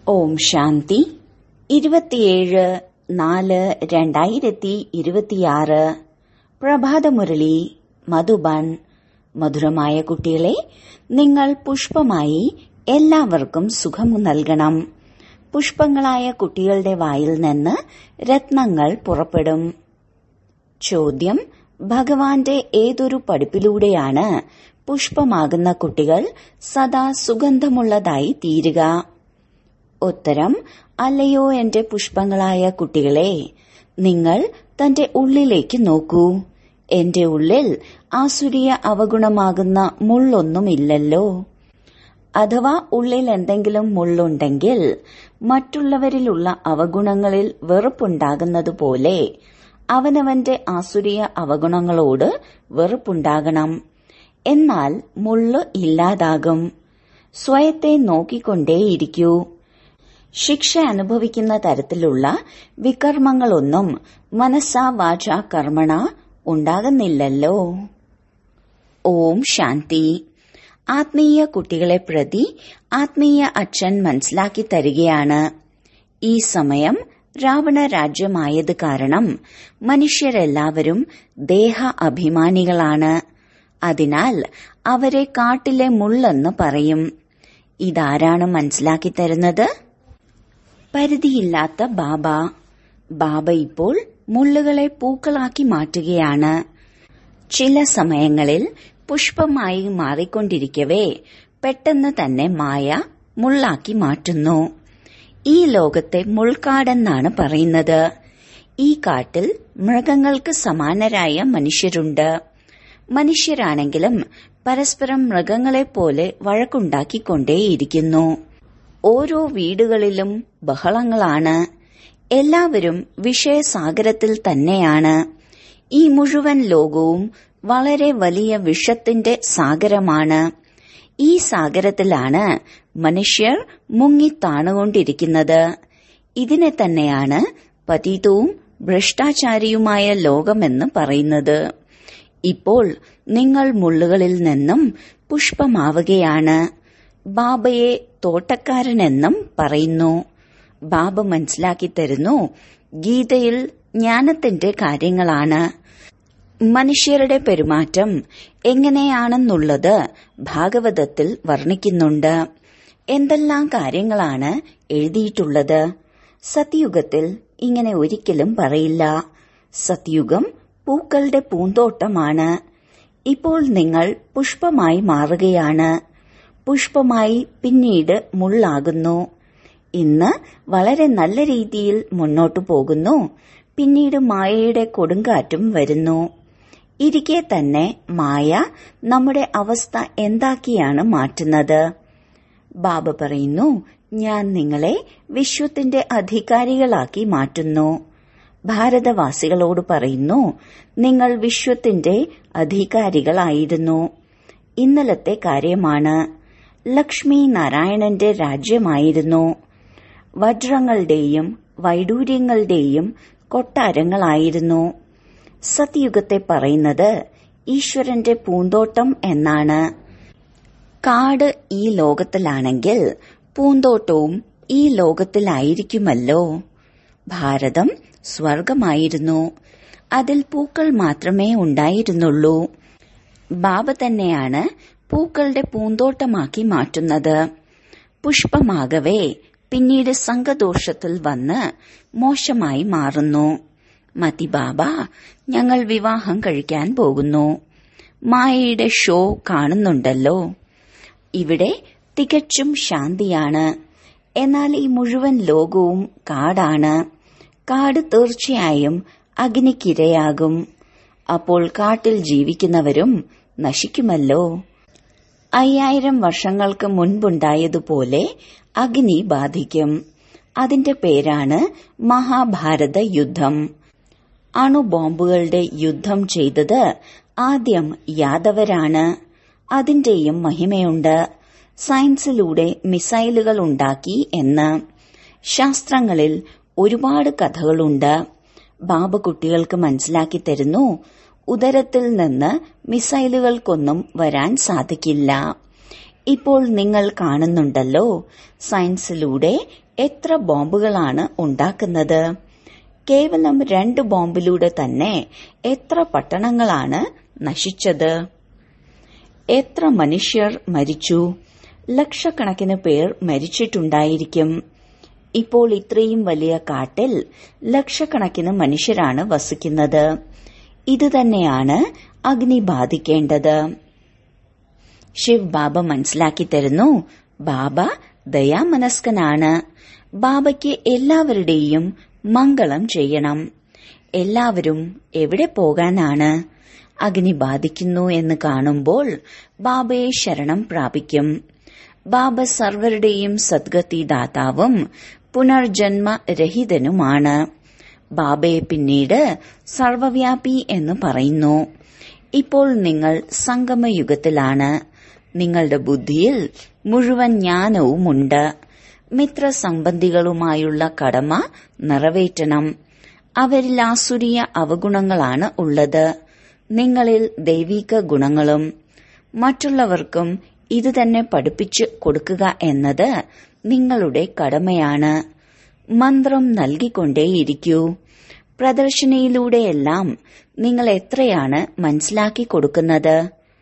ഓം ശാന്തി ഇരുപത്തിയേഴ് നാല് രണ്ടായിരത്തി ഇരുപത്തിയാറ് പ്രഭാതമുരളി മധുബൻ മധുരമായ കുട്ടികളെ നിങ്ങൾ പുഷ്പമായി എല്ലാവർക്കും സുഖം നൽകണം പുഷ്പങ്ങളായ കുട്ടികളുടെ വായിൽ നിന്ന് രത്നങ്ങൾ പുറപ്പെടും ചോദ്യം ഭഗവാന്റെ ഏതൊരു പഠിപ്പിലൂടെയാണ് പുഷ്പമാകുന്ന കുട്ടികൾ സദാ സുഗന്ധമുള്ളതായി തീരുക ഉത്തരം അല്ലയോ എന്റെ പുഷ്പങ്ങളായ കുട്ടികളെ നിങ്ങൾ തന്റെ ഉള്ളിലേക്ക് നോക്കൂ എന്റെ ഉള്ളിൽ ആസുരിയ അവഗുണമാകുന്ന മുള്ളൊന്നുമില്ലല്ലോ അഥവാ ഉള്ളിൽ എന്തെങ്കിലും മുള്ളുണ്ടെങ്കിൽ മറ്റുള്ളവരിലുള്ള അവഗുണങ്ങളിൽ വെറുപ്പുണ്ടാകുന്നതുപോലെ അവനവന്റെ ആസുരിയ അവഗുണങ്ങളോട് വെറുപ്പുണ്ടാകണം എന്നാൽ മുള്ളു ഇല്ലാതാകും സ്വയത്തെ നോക്കിക്കൊണ്ടേയിരിക്കൂ ശിക്ഷ അനുഭവിക്കുന്ന തരത്തിലുള്ള വികർമ്മങ്ങളൊന്നും മനസ്സാ വാച കർമ്മണ ഉണ്ടാകുന്നില്ലല്ലോ ഓം ശാന്തി ആത്മീയ കുട്ടികളെ പ്രതി ആത്മീയ അച്ഛൻ മനസ്സിലാക്കി തരികയാണ് ഈ സമയം രാവണ രാജ്യമായത് കാരണം മനുഷ്യരെല്ലാവരും ദേഹ അഭിമാനികളാണ് അതിനാൽ അവരെ കാട്ടിലെ മുള്ളെന്ന് പറയും ഇതാരാണ് മനസ്സിലാക്കി തരുന്നത് പരിധിയില്ലാത്ത ബാബ ബാബ ഇപ്പോൾ മുള്ളുകളെ പൂക്കളാക്കി മാറ്റുകയാണ് ചില സമയങ്ങളിൽ പുഷ്പമായി മാറിക്കൊണ്ടിരിക്കവേ പെട്ടെന്ന് തന്നെ മായ മുള്ളാക്കി മാറ്റുന്നു ഈ ലോകത്തെ മുൾക്കാടെന്നാണ് പറയുന്നത് ഈ കാട്ടിൽ മൃഗങ്ങൾക്ക് സമാനരായ മനുഷ്യരുണ്ട് മനുഷ്യരാണെങ്കിലും പരസ്പരം മൃഗങ്ങളെപ്പോലെ വഴക്കുണ്ടാക്കിക്കൊണ്ടേയിരിക്കുന്നു ഓരോ വീടുകളിലും ബഹളങ്ങളാണ് എല്ലാവരും വിഷയസാഗരത്തിൽ തന്നെയാണ് ഈ മുഴുവൻ ലോകവും വളരെ വലിയ വിഷത്തിന്റെ സാഗരമാണ് ഈ സാഗരത്തിലാണ് മനുഷ്യർ മുങ്ങിത്താണുകൊണ്ടിരിക്കുന്നത് ഇതിനെ തന്നെയാണ് പതിതവും ഭ്രഷ്ടാചാരിയുമായ ലോകമെന്ന് പറയുന്നത് ഇപ്പോൾ നിങ്ങൾ മുള്ളുകളിൽ നിന്നും പുഷ്പമാവുകയാണ് ബാബയെ തോട്ടക്കാരനെന്നും പറയുന്നു ബാബ മനസ്സിലാക്കി തരുന്നു ഗീതയിൽ ജ്ഞാനത്തിന്റെ കാര്യങ്ങളാണ് മനുഷ്യരുടെ പെരുമാറ്റം എങ്ങനെയാണെന്നുള്ളത് ഭാഗവതത്തിൽ വർണ്ണിക്കുന്നുണ്ട് എന്തെല്ലാം കാര്യങ്ങളാണ് എഴുതിയിട്ടുള്ളത് സത്യുഗത്തിൽ ഇങ്ങനെ ഒരിക്കലും പറയില്ല സത്യുഗം പൂക്കളുടെ പൂന്തോട്ടമാണ് ഇപ്പോൾ നിങ്ങൾ പുഷ്പമായി മാറുകയാണ് പുഷ്പമായി പിന്നീട് മുള്ളാകുന്നു ഇന്ന് വളരെ നല്ല രീതിയിൽ മുന്നോട്ടു പോകുന്നു പിന്നീട് മായയുടെ കൊടുങ്കാറ്റും വരുന്നു ഇരിക്കെ തന്നെ മായ നമ്മുടെ അവസ്ഥ എന്താക്കിയാണ് മാറ്റുന്നത് ബാബ പറയുന്നു ഞാൻ നിങ്ങളെ വിശ്വത്തിന്റെ അധികാരികളാക്കി മാറ്റുന്നു ഭാരതവാസികളോട് പറയുന്നു നിങ്ങൾ വിശ്വത്തിന്റെ അധികാരികളായിരുന്നു ഇന്നലത്തെ കാര്യമാണ് ലക്ഷ്മി നാരായണന്റെ രാജ്യമായിരുന്നു വജ്രങ്ങളുടെയും വൈഡൂര്യങ്ങളുടെയും കൊട്ടാരങ്ങളായിരുന്നു സത്യുഗത്തെ പറയുന്നത് ഈശ്വരന്റെ പൂന്തോട്ടം എന്നാണ് കാട് ഈ ലോകത്തിലാണെങ്കിൽ പൂന്തോട്ടവും ഈ ലോകത്തിലായിരിക്കുമല്ലോ ഭാരതം സ്വർഗമായിരുന്നു അതിൽ പൂക്കൾ മാത്രമേ ഉണ്ടായിരുന്നുള്ളൂ ബാബ തന്നെയാണ് പൂക്കളുടെ പൂന്തോട്ടമാക്കി മാറ്റുന്നത് പുഷ്പമാകവേ പിന്നീട് സംഘദോഷത്തിൽ വന്ന് മോശമായി മാറുന്നു മതി ബാബ ഞങ്ങൾ വിവാഹം കഴിക്കാൻ പോകുന്നു മായയുടെ ഷോ കാണുന്നുണ്ടല്ലോ ഇവിടെ തികച്ചും ശാന്തിയാണ് എന്നാൽ ഈ മുഴുവൻ ലോകവും കാടാണ് കാട് തീർച്ചയായും അഗ്നിക്കിരയാകും അപ്പോൾ കാട്ടിൽ ജീവിക്കുന്നവരും നശിക്കുമല്ലോ അയ്യായിരം വർഷങ്ങൾക്ക് മുൻപുണ്ടായതുപോലെ അഗ്നി ബാധിക്കും അതിന്റെ പേരാണ് മഹാഭാരത യുദ്ധം അണുബോംബുകളുടെ യുദ്ധം ചെയ്തത് ആദ്യം യാദവരാണ് അതിന്റെയും മഹിമയുണ്ട് സയൻസിലൂടെ മിസൈലുകൾ ഉണ്ടാക്കി എന്ന് ശാസ്ത്രങ്ങളിൽ ഒരുപാട് കഥകളുണ്ട് ബാബ കുട്ടികൾക്ക് മനസ്സിലാക്കി തരുന്നു ഉദരത്തിൽ നിന്ന് മിസൈലുകൾക്കൊന്നും വരാൻ സാധിക്കില്ല ഇപ്പോൾ നിങ്ങൾ കാണുന്നുണ്ടല്ലോ സയൻസിലൂടെ എത്ര ബോംബുകളാണ് ഉണ്ടാക്കുന്നത് കേവലം രണ്ട് ബോംബിലൂടെ തന്നെ എത്ര പട്ടണങ്ങളാണ് നശിച്ചത് എത്ര മനുഷ്യർ മരിച്ചു ലക്ഷക്കണക്കിന് പേർ മരിച്ചിട്ടുണ്ടായിരിക്കും ഇപ്പോൾ ഇത്രയും വലിയ കാട്ടിൽ ലക്ഷക്കണക്കിന് മനുഷ്യരാണ് വസിക്കുന്നത് ഇത് തന്നെയാണ് അഗ്നി ബാധിക്കേണ്ടത് ശിവ് ബാബ മനസ്സിലാക്കി തരുന്നു ബാബ ദയാമനസ്കനാണ് ബാബയ്ക്ക് എല്ലാവരുടെയും മംഗളം ചെയ്യണം എല്ലാവരും എവിടെ പോകാനാണ് അഗ്നി ബാധിക്കുന്നു എന്ന് കാണുമ്പോൾ ബാബയെ ശരണം പ്രാപിക്കും ബാബ സർവരുടെയും സദ്ഗതി ദാതാവും പുനർജന്മ രഹിതനുമാണ് ബാബയെ പിന്നീട് സർവവ്യാപി എന്ന് പറയുന്നു ഇപ്പോൾ നിങ്ങൾ സംഗമയുഗത്തിലാണ് നിങ്ങളുടെ ബുദ്ധിയിൽ മുഴുവൻ ജ്ഞാനവുമുണ്ട് മിത്രസംബന്ധികളുമായുള്ള കടമ നിറവേറ്റണം അവരിൽ ആസുരീയ അവഗുണങ്ങളാണ് ഉള്ളത് നിങ്ങളിൽ ദൈവിക ഗുണങ്ങളും മറ്റുള്ളവർക്കും ഇത് തന്നെ പഠിപ്പിച്ചു കൊടുക്കുക എന്നത് നിങ്ങളുടെ കടമയാണ് മന്ത്രം നൽകിക്കൊണ്ടേയിരിക്കൂ പ്രദർശനയിലൂടെയെല്ലാം നിങ്ങൾ എത്രയാണ് മനസ്സിലാക്കി കൊടുക്കുന്നത്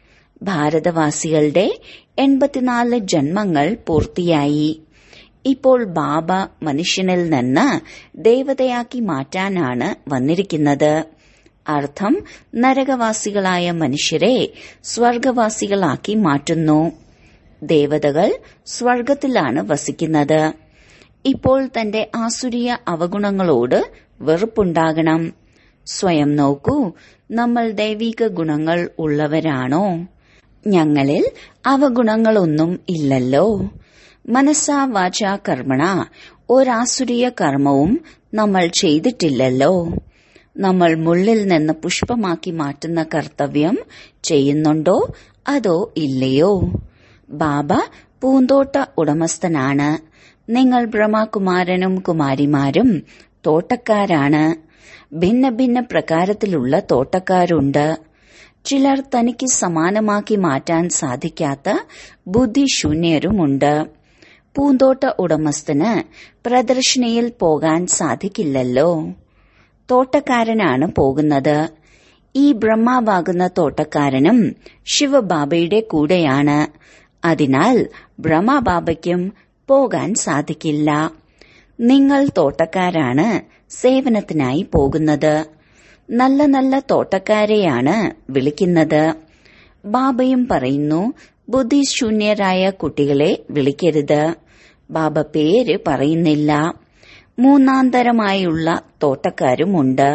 ഭാരതവാസികളുടെ എൺപത്തിനാല് ജന്മങ്ങൾ പൂർത്തിയായി ഇപ്പോൾ ബാബ മനുഷ്യനിൽ നിന്ന് ദേവതയാക്കി മാറ്റാനാണ് വന്നിരിക്കുന്നത് അർത്ഥം നരകവാസികളായ മനുഷ്യരെ സ്വർഗവാസികളാക്കി മാറ്റുന്നു ദേവതകൾ സ്വർഗത്തിലാണ് വസിക്കുന്നത് ഇപ്പോൾ തന്റെ ആസുരീയ അവഗുണങ്ങളോട് വെറുപ്പുണ്ടാകണം സ്വയം നോക്കൂ നമ്മൾ ദൈവിക ഗുണങ്ങൾ ഉള്ളവരാണോ ഞങ്ങളിൽ അവഗുണങ്ങളൊന്നും ഇല്ലല്ലോ മനസ്സാ വാച കർമ്മണ ഒരാസുരീയ കർമ്മവും നമ്മൾ ചെയ്തിട്ടില്ലല്ലോ നമ്മൾ മുള്ളിൽ നിന്ന് പുഷ്പമാക്കി മാറ്റുന്ന കർത്തവ്യം ചെയ്യുന്നുണ്ടോ അതോ ഇല്ലയോ ബാബ പൂന്തോട്ട ഉടമസ്ഥനാണ് നിങ്ങൾ ബ്രഹ്മകുമാരനും കുമാരിമാരും തോട്ടക്കാരാണ് ഭിന്ന ഭിന്ന പ്രകാരത്തിലുള്ള തോട്ടക്കാരുണ്ട് ചിലർ തനിക്ക് സമാനമാക്കി മാറ്റാൻ സാധിക്കാത്ത ബുദ്ധിശൂന്യരുമുണ്ട് പൂന്തോട്ട ഉടമസ്ഥന് പ്രദർശനയിൽ പോകാൻ സാധിക്കില്ലല്ലോ തോട്ടക്കാരനാണ് പോകുന്നത് ഈ ബ്രഹ്മാവാകുന്ന തോട്ടക്കാരനും ശിവബാബയുടെ കൂടെയാണ് അതിനാൽ ബ്രഹ്മബാബയ്ക്കും പോകാൻ സാധിക്കില്ല നിങ്ങൾ തോട്ടക്കാരാണ് സേവനത്തിനായി പോകുന്നത് നല്ല നല്ല തോട്ടക്കാരെയാണ് വിളിക്കുന്നത് ബാബയും പറയുന്നു ബുദ്ധിശൂന്യരായ കുട്ടികളെ വിളിക്കരുത് ബാബ പേര് പറയുന്നില്ല മൂന്നാന്തരമായുള്ള തോട്ടക്കാരുമുണ്ട്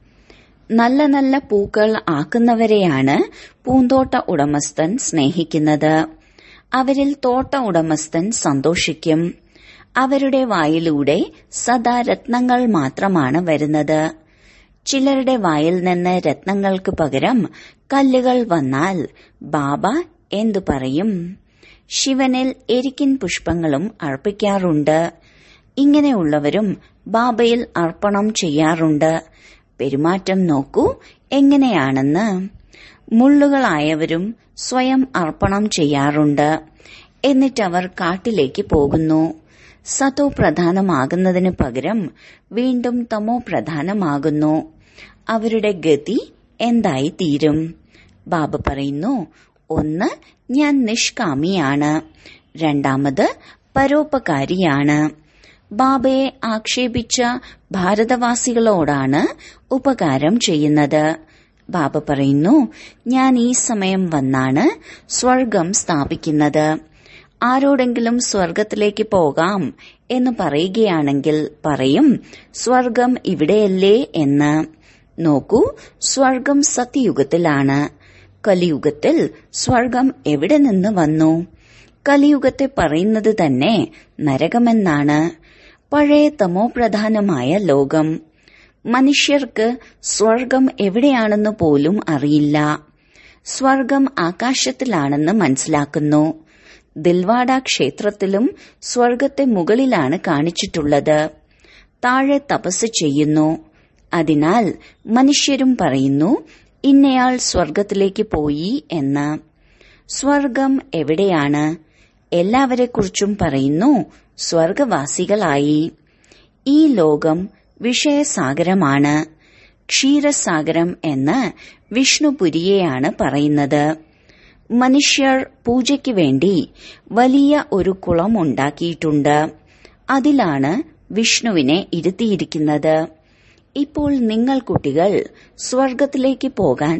നല്ല നല്ല പൂക്കൾ ആക്കുന്നവരെയാണ് പൂന്തോട്ട ഉടമസ്ഥൻ സ്നേഹിക്കുന്നത് അവരിൽ തോട്ട ഉടമസ്ഥൻ സന്തോഷിക്കും അവരുടെ വായിലൂടെ സദാ രത്നങ്ങൾ മാത്രമാണ് വരുന്നത് ചിലരുടെ വായിൽ നിന്ന് രത്നങ്ങൾക്ക് പകരം കല്ലുകൾ വന്നാൽ ബാബ എന്തു പറയും ശിവനിൽ എരിക്കിൻ പുഷ്പങ്ങളും അർപ്പിക്കാറുണ്ട് ഇങ്ങനെയുള്ളവരും ബാബയിൽ അർപ്പണം ചെയ്യാറുണ്ട് പെരുമാറ്റം നോക്കൂ എങ്ങനെയാണെന്ന് മുള്ളുകളായവരും സ്വയം അർപ്പണം ചെയ്യാറുണ്ട് എന്നിട്ടവർ കാട്ടിലേക്ക് പോകുന്നു സതോ പ്രധാനമാകുന്നതിന് പകരം വീണ്ടും തമോ പ്രധാനമാകുന്നു അവരുടെ ഗതി എന്തായി തീരും ബാബ പറയുന്നു ഒന്ന് ഞാൻ നിഷ്കാമിയാണ് രണ്ടാമത് പരോപകാരിയാണ് ബാബയെ ആക്ഷേപിച്ച ഭാരതവാസികളോടാണ് ഉപകാരം ചെയ്യുന്നത് ബാബ പറയുന്നു ഞാൻ ഈ സമയം വന്നാണ് സ്വർഗം സ്ഥാപിക്കുന്നത് ആരോടെങ്കിലും സ്വർഗത്തിലേക്ക് പോകാം എന്ന് പറയുകയാണെങ്കിൽ പറയും സ്വർഗം ഇവിടെയല്ലേ എന്ന് നോക്കൂ സ്വർഗം സത്യയുഗത്തിലാണ് കലിയുഗത്തിൽ സ്വർഗം എവിടെ നിന്ന് വന്നു കലിയുഗത്തെ പറയുന്നത് തന്നെ നരകമെന്നാണ് പഴയ തമോപ്രധാനമായ ലോകം മനുഷ്യർക്ക് സ്വർഗം എവിടെയാണെന്ന് പോലും അറിയില്ല സ്വർഗം ആകാശത്തിലാണെന്ന് മനസ്സിലാക്കുന്നു ദിൽവാഡ ക്ഷേത്രത്തിലും സ്വർഗത്തെ മുകളിലാണ് കാണിച്ചിട്ടുള്ളത് താഴെ തപസ് ചെയ്യുന്നു അതിനാൽ മനുഷ്യരും പറയുന്നു ഇന്നയാൾ സ്വർഗത്തിലേക്ക് പോയി എന്ന് സ്വർഗം എവിടെയാണ് എല്ലാവരെക്കുറിച്ചും പറയുന്നു സ്വർഗവാസികളായി ഈ ലോകം വിഷയസാഗരമാണ് ക്ഷീരസാഗരം എന്ന് വിഷ്ണുപുരിയെയാണ് പറയുന്നത് മനുഷ്യർ പൂജയ്ക്ക് വേണ്ടി വലിയ ഒരു കുളം ഉണ്ടാക്കിയിട്ടുണ്ട് അതിലാണ് വിഷ്ണുവിനെ ഇരുത്തിയിരിക്കുന്നത് ഇപ്പോൾ നിങ്ങൾ കുട്ടികൾ സ്വർഗത്തിലേക്ക് പോകാൻ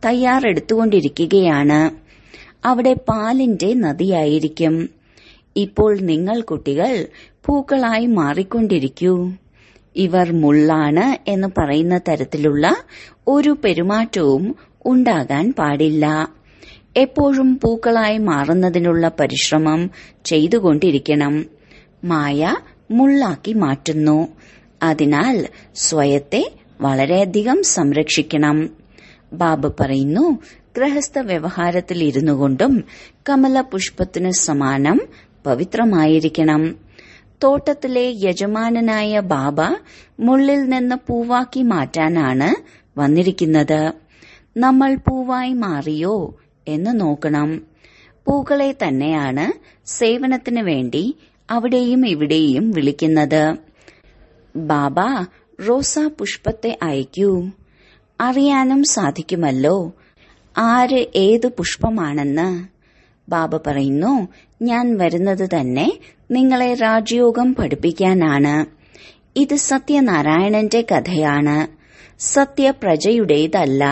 തയ്യാറെടുത്തുകൊണ്ടിരിക്കുകയാണ് അവിടെ പാലിന്റെ നദിയായിരിക്കും ഇപ്പോൾ നിങ്ങൾ കുട്ടികൾ പൂക്കളായി മാറിക്കൊണ്ടിരിക്കൂ ഇവർ മുള്ളാണ് എന്ന് പറയുന്ന തരത്തിലുള്ള ഒരു പെരുമാറ്റവും ഉണ്ടാകാൻ പാടില്ല എപ്പോഴും പൂക്കളായി മാറുന്നതിനുള്ള പരിശ്രമം ചെയ്തുകൊണ്ടിരിക്കണം മായ മുള്ളാക്കി മാറ്റുന്നു അതിനാൽ സ്വയത്തെ വളരെയധികം സംരക്ഷിക്കണം ബാബ പറയുന്നു ഗൃഹസ്ഥ വ്യവഹാരത്തിൽ ഇരുന്നു കൊണ്ടും കമല പുഷ്പത്തിനു സമാനം പവിത്രമായിരിക്കണം തോട്ടത്തിലെ യജമാനനായ ബാബ മുള്ളിൽ നിന്ന് പൂവാക്കി മാറ്റാനാണ് വന്നിരിക്കുന്നത് നമ്മൾ പൂവായി മാറിയോ എന്ന് നോക്കണം പൂക്കളെ തന്നെയാണ് സേവനത്തിന് വേണ്ടി അവിടെയും ഇവിടെയും വിളിക്കുന്നത് ബാബ റോസാ പുഷ്പത്തെ അയക്കൂ അറിയാനും സാധിക്കുമല്ലോ ആര് ഏത് പുഷ്പമാണെന്ന് ബാബ പറയുന്നു ഞാൻ വരുന്നത് തന്നെ നിങ്ങളെ രാജയോഗം പഠിപ്പിക്കാനാണ് ഇത് സത്യനാരായണന്റെ കഥയാണ് സത്യപ്രജയുടേതല്ല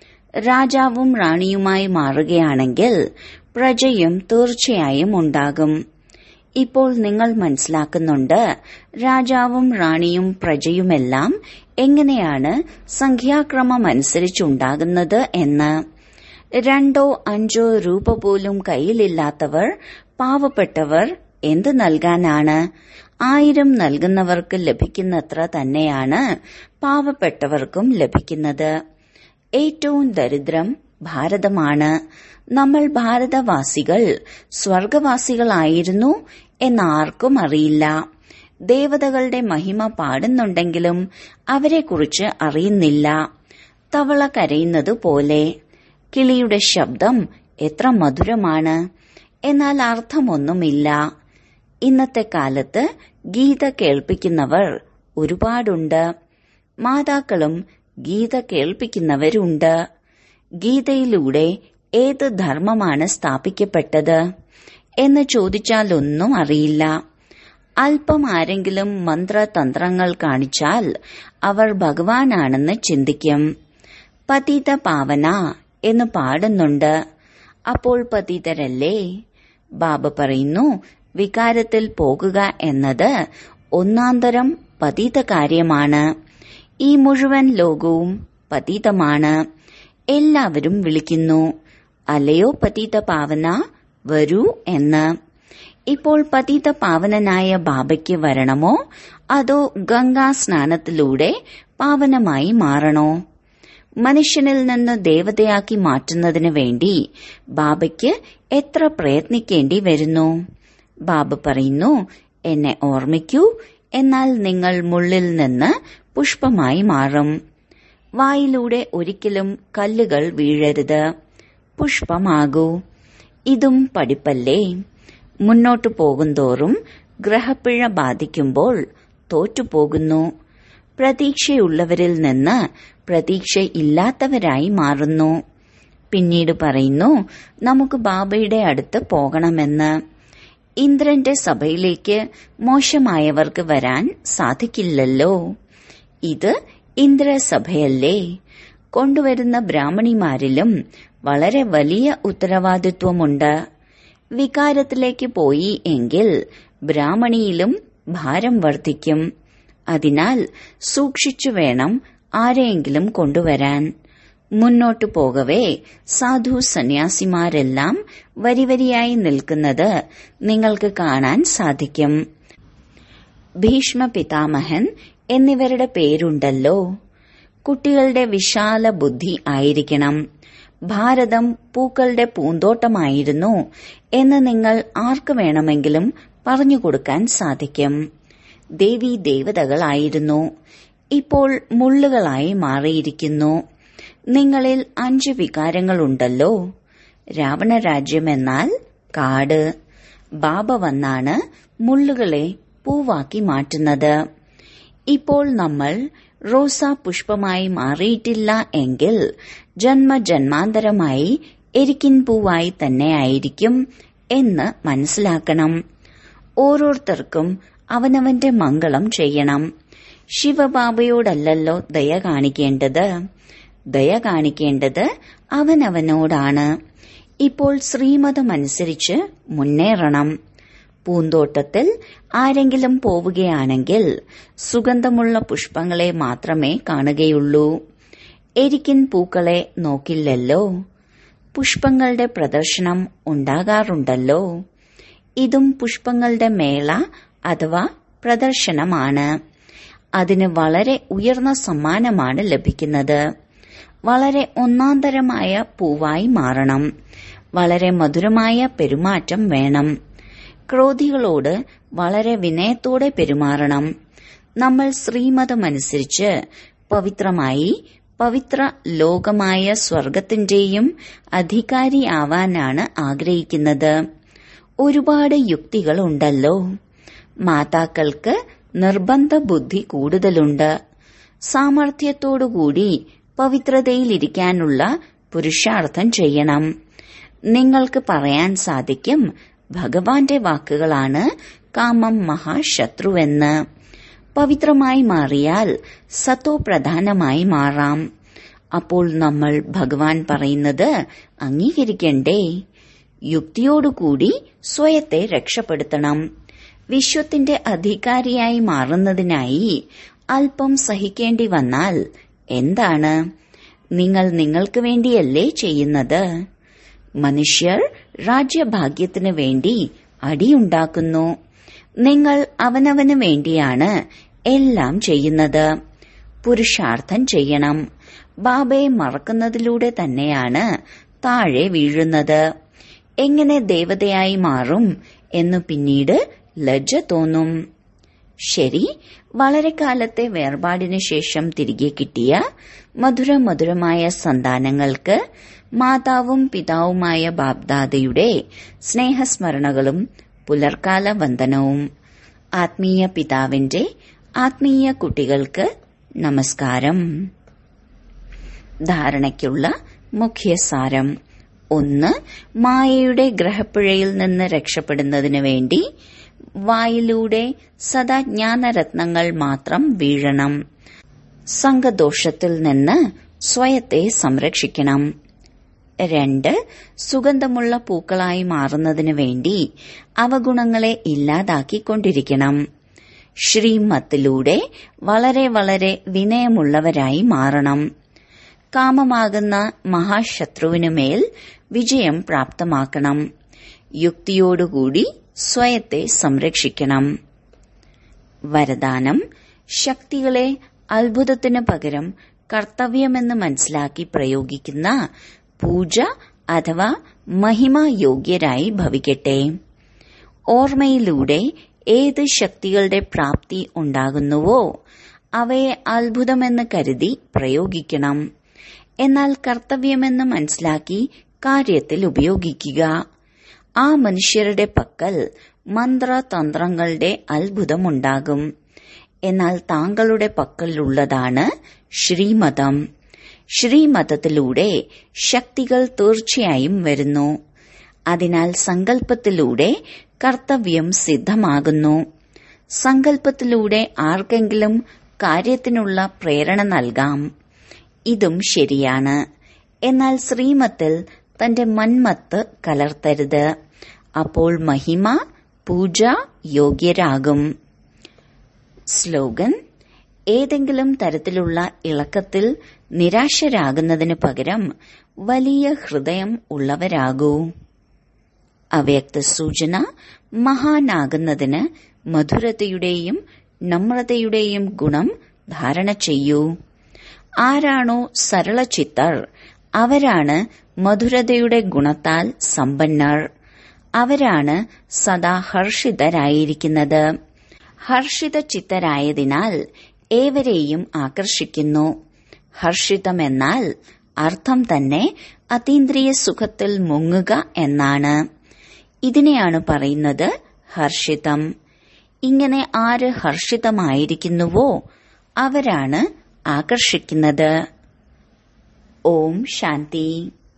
രാജാവും റാണിയുമായി മാറുകയാണെങ്കിൽ പ്രജയും തീർച്ചയായും ഉണ്ടാകും ഇപ്പോൾ നിങ്ങൾ മനസ്സിലാക്കുന്നുണ്ട് രാജാവും റാണിയും പ്രജയുമെല്ലാം എങ്ങനെയാണ് സംഖ്യാക്രമം അനുസരിച്ചുണ്ടാകുന്നത് എന്ന് രണ്ടോ അഞ്ചോ രൂപ പോലും കയ്യിലില്ലാത്തവർ പാവപ്പെട്ടവർ എന്ത് നൽകാനാണ് ആയിരം നൽകുന്നവർക്ക് ലഭിക്കുന്നത്ര തന്നെയാണ് പാവപ്പെട്ടവർക്കും ലഭിക്കുന്നത് ഏറ്റവും ദരിദ്രം ഭാരതമാണ് നമ്മൾ ഭാരതവാസികൾ സ്വർഗവാസികളായിരുന്നു എന്നാർക്കും അറിയില്ല ദേവതകളുടെ മഹിമ പാടുന്നുണ്ടെങ്കിലും അവരെക്കുറിച്ച് അറിയുന്നില്ല തവള കരയുന്നത് പോലെ കിളിയുടെ ശബ്ദം എത്ര മധുരമാണ് എന്നാൽ അർത്ഥമൊന്നുമില്ല ഇന്നത്തെ കാലത്ത് ഗീത കേൾപ്പിക്കുന്നവർ ഒരുപാടുണ്ട് മാതാക്കളും ഗീത കേൾപ്പിക്കുന്നവരുണ്ട് ഗീതയിലൂടെ ഏത് ധർമ്മമാണ് സ്ഥാപിക്കപ്പെട്ടത് എന്ന് ചോദിച്ചാലൊന്നും അറിയില്ല അല്പം ആരെങ്കിലും മന്ത്രതന്ത്രങ്ങൾ കാണിച്ചാൽ അവർ ഭഗവാനാണെന്ന് ചിന്തിക്കും പതിത പാവന എന്ന് പാടുന്നുണ്ട് അപ്പോൾ പതിതരല്ലേ ബാബ പറയുന്നു വികാരത്തിൽ പോകുക എന്നത് ഒന്നാന്തരം പതിത കാര്യമാണ് ഈ മുഴുവൻ ലോകവും പതീതമാണ് എല്ലാവരും വിളിക്കുന്നു അല്ലയോ പതീത പാവന വരൂ എന്ന് ഇപ്പോൾ പതീത പാവനനായ ബാബയ്ക്ക് വരണമോ അതോ ഗംഗാ സ്നാനത്തിലൂടെ പാവനമായി മാറണോ മനുഷ്യനിൽ നിന്ന് ദേവതയാക്കി മാറ്റുന്നതിന് വേണ്ടി ബാബയ്ക്ക് എത്ര പ്രയത്നിക്കേണ്ടി വരുന്നു ബാബ പറയുന്നു എന്നെ ഓർമ്മിക്കൂ എന്നാൽ നിങ്ങൾ മുള്ളിൽ നിന്ന് പുഷ്പമായി മാറും വായിലൂടെ ഒരിക്കലും കല്ലുകൾ വീഴരുത് പുഷ്പമാകൂ ഇതും പഠിപ്പല്ലേ മുന്നോട്ടു പോകുന്തോറും ഗ്രഹപ്പിഴ ബാധിക്കുമ്പോൾ തോറ്റുപോകുന്നു പ്രതീക്ഷയുള്ളവരിൽ നിന്ന് പ്രതീക്ഷയില്ലാത്തവരായി മാറുന്നു പിന്നീട് പറയുന്നു നമുക്ക് ബാബയുടെ അടുത്ത് പോകണമെന്ന് ഇന്ദ്രന്റെ സഭയിലേക്ക് മോശമായവർക്ക് വരാൻ സാധിക്കില്ലല്ലോ ഇത് ഇന്ദ്രസഭയല്ലേ കൊണ്ടുവരുന്ന ബ്രാഹ്മണിമാരിലും വളരെ വലിയ ഉത്തരവാദിത്വമുണ്ട് വികാരത്തിലേക്ക് പോയി എങ്കിൽ ബ്രാഹ്മണിയിലും ഭാരം വർദ്ധിക്കും അതിനാൽ സൂക്ഷിച്ചു വേണം ആരെയെങ്കിലും കൊണ്ടുവരാൻ മുന്നോട്ടു പോകവേ സാധു സന്യാസിമാരെല്ലാം വരിവരിയായി നിൽക്കുന്നത് നിങ്ങൾക്ക് കാണാൻ സാധിക്കും ഭീഷ്മ പിതാമഹൻ എന്നിവരുടെ പേരുണ്ടല്ലോ കുട്ടികളുടെ വിശാല ബുദ്ധി ആയിരിക്കണം ഭാരതം പൂക്കളുടെ പൂന്തോട്ടമായിരുന്നു എന്ന് നിങ്ങൾ ആർക്ക് വേണമെങ്കിലും പറഞ്ഞുകൊടുക്കാൻ സാധിക്കും ദേവി ദേവതകളായിരുന്നു ഇപ്പോൾ മുള്ളുകളായി മാറിയിരിക്കുന്നു നിങ്ങളിൽ അഞ്ച് വികാരങ്ങളുണ്ടല്ലോ രാവണരാജ്യം എന്നാൽ കാട് ബാബ വന്നാണ് മുള്ളുകളെ പൂവാക്കി മാറ്റുന്നത് ഇപ്പോൾ നമ്മൾ റോസാ പുഷ്പമായി മാറിയിട്ടില്ല എങ്കിൽ ജന്മജന്മാന്തരമായി എരിക്കിൻ പൂവായി തന്നെ ആയിരിക്കും എന്ന് മനസ്സിലാക്കണം ഓരോരുത്തർക്കും അവനവന്റെ മംഗളം ചെയ്യണം ശിവബാബയോടല്ലല്ലോ ദയ കാണിക്കേണ്ടത് ദയ കാണിക്കേണ്ടത് അവനവനോടാണ് ഇപ്പോൾ ശ്രീമതമനുസരിച്ച് മുന്നേറണം പൂന്തോട്ടത്തിൽ ആരെങ്കിലും പോവുകയാണെങ്കിൽ സുഗന്ധമുള്ള പുഷ്പങ്ങളെ മാത്രമേ കാണുകയുള്ളൂ എരിക്കിൻ പൂക്കളെ നോക്കില്ലല്ലോ പുഷ്പങ്ങളുടെ പ്രദർശനം ഉണ്ടാകാറുണ്ടല്ലോ ഇതും പുഷ്പങ്ങളുടെ മേള അഥവാ പ്രദർശനമാണ് അതിന് വളരെ ഉയർന്ന സമ്മാനമാണ് ലഭിക്കുന്നത് വളരെ ഒന്നാന്തരമായ പൂവായി മാറണം വളരെ മധുരമായ പെരുമാറ്റം വേണം ക്രോധികളോട് വളരെ വിനയത്തോടെ പെരുമാറണം നമ്മൾ ശ്രീമതമനുസരിച്ച് പവിത്രമായി പവിത്ര ലോകമായ സ്വർഗത്തിന്റെയും അധികാരിയാവാനാണ് ആഗ്രഹിക്കുന്നത് ഒരുപാട് യുക്തികളുണ്ടല്ലോ മാതാക്കൾക്ക് നിർബന്ധ ബുദ്ധി കൂടുതലുണ്ട് സാമർഥ്യത്തോടുകൂടി പവിത്രതയിലിരിക്കാനുള്ള പുരുഷാർത്ഥം ചെയ്യണം നിങ്ങൾക്ക് പറയാൻ സാധിക്കും ഭഗവാന്റെ വാക്കുകളാണ് കാമം മഹാശത്രുവെന്ന് പവിത്രമായി മാറിയാൽ സത്തോ പ്രധാനമായി മാറാം അപ്പോൾ നമ്മൾ ഭഗവാൻ പറയുന്നത് അംഗീകരിക്കണ്ടേ യുക്തിയോടുകൂടി സ്വയത്തെ രക്ഷപ്പെടുത്തണം വിശ്വത്തിന്റെ അധികാരിയായി മാറുന്നതിനായി അല്പം സഹിക്കേണ്ടി വന്നാൽ എന്താണ് നിങ്ങൾ നിങ്ങൾക്ക് വേണ്ടിയല്ലേ ചെയ്യുന്നത് മനുഷ്യർ രാജ്യഭാഗ്യത്തിന് വേണ്ടി അടിയുണ്ടാക്കുന്നു നിങ്ങൾ അവനവന് വേണ്ടിയാണ് എല്ലാം ചെയ്യുന്നത് പുരുഷാർത്ഥം ചെയ്യണം ബാബയെ മറക്കുന്നതിലൂടെ തന്നെയാണ് താഴെ വീഴുന്നത് എങ്ങനെ ദേവതയായി മാറും എന്നു പിന്നീട് ലജ്ജ തോന്നും ശരി വളരെ കാലത്തെ വേർപാടിനു ശേഷം തിരികെ കിട്ടിയ മധുര മധുരമായ സന്താനങ്ങൾക്ക് മാതാവും പിതാവുമായ ബാബ്ദാദയുടെ സ്നേഹസ്മരണകളും പുലർക്കാല വന്ദനവും ആത്മീയ പിതാവിന്റെ ആത്മീയ കുട്ടികൾക്ക് നമസ്കാരം ധാരണയ്ക്കുള്ള മുഖ്യസാരം ഒന്ന് മായയുടെ ഗ്രഹപ്പിഴയിൽ നിന്ന് രക്ഷപ്പെടുന്നതിനു വേണ്ടി വായിലൂടെ സദാ ജ്ഞാനരത്നങ്ങൾ മാത്രം വീഴണം സംഘദോഷത്തിൽ നിന്ന് സ്വയത്തെ സംരക്ഷിക്കണം രണ്ട് സുഗന്ധമുള്ള പൂക്കളായി മാറുന്നതിനു വേണ്ടി അവഗുണങ്ങളെ ഇല്ലാതാക്കിക്കൊണ്ടിരിക്കണം ശ്രീമത്തിലൂടെ വളരെ വളരെ വിനയമുള്ളവരായി മാറണം കാമമാകുന്ന മഹാശത്രുവിനുമേൽ വിജയം പ്രാപ്തമാക്കണം യുക്തിയോടുകൂടി സ്വയത്തെ സംരക്ഷിക്കണം വരദാനം ശക്തികളെ അത്ഭുതത്തിനു പകരം കർത്തവ്യമെന്ന് മനസ്സിലാക്കി പ്രയോഗിക്കുന്ന പൂജ അഥവാ മഹിമായോഗ്യരായി ഭവിക്കട്ടെ ഓർമ്മയിലൂടെ ഏത് ശക്തികളുടെ പ്രാപ്തി ഉണ്ടാകുന്നുവോ അവയെ അത്ഭുതമെന്ന് കരുതി പ്രയോഗിക്കണം എന്നാൽ കർത്തവ്യമെന്ന് മനസ്സിലാക്കി കാര്യത്തിൽ ഉപയോഗിക്കുക ആ മനുഷ്യരുടെ പക്കൽ മന്ത്രതന്ത്രങ്ങളുടെ അത്ഭുതമുണ്ടാകും എന്നാൽ താങ്കളുടെ പക്കലുള്ളതാണ് ശ്രീമതം ശ്രീമതത്തിലൂടെ ശക്തികൾ തീർച്ചയായും വരുന്നു അതിനാൽ സങ്കല്പത്തിലൂടെ കർത്തവ്യം സിദ്ധമാകുന്നു സങ്കല്പത്തിലൂടെ ആർക്കെങ്കിലും കാര്യത്തിനുള്ള പ്രേരണ നൽകാം ഇതും ശരിയാണ് എന്നാൽ ശ്രീമത്തിൽ തന്റെ മന്മത്ത് കലർത്തരുത് അപ്പോൾ മഹിമ പൂജ യോഗ്യരാകും സ്ലോഗൻ ഏതെങ്കിലും തരത്തിലുള്ള ഇളക്കത്തിൽ നിരാശരാകുന്നതിനു പകരം വലിയ ഹൃദയം ഉള്ളവരാകൂ അവ്യക്ത സൂചന മഹാനാകുന്നതിന് മധുരതയുടെയും നമ്രതയുടെയും ഗുണം ധാരണ ചെയ്യൂ ആരാണോ സരളചിത്തർ അവരാണ് മധുരതയുടെ ഗുണത്താൽ സമ്പന്നർ അവരാണ് സദാ ഹർഷിതരായിരിക്കുന്നത് ഹർഷിത ചിത്തരായതിനാൽ ഏവരെയും ആകർഷിക്കുന്നു ഹർഷിതമെന്നാൽ അർത്ഥം തന്നെ അതീന്ദ്രിയ സുഖത്തിൽ മുങ്ങുക എന്നാണ് ഇതിനെയാണ് പറയുന്നത് ഹർഷിതം ഇങ്ങനെ ആര് ഹർഷിതമായിരിക്കുന്നുവോ അവരാണ് ആകർഷിക്കുന്നത് ഓം ശാന്തി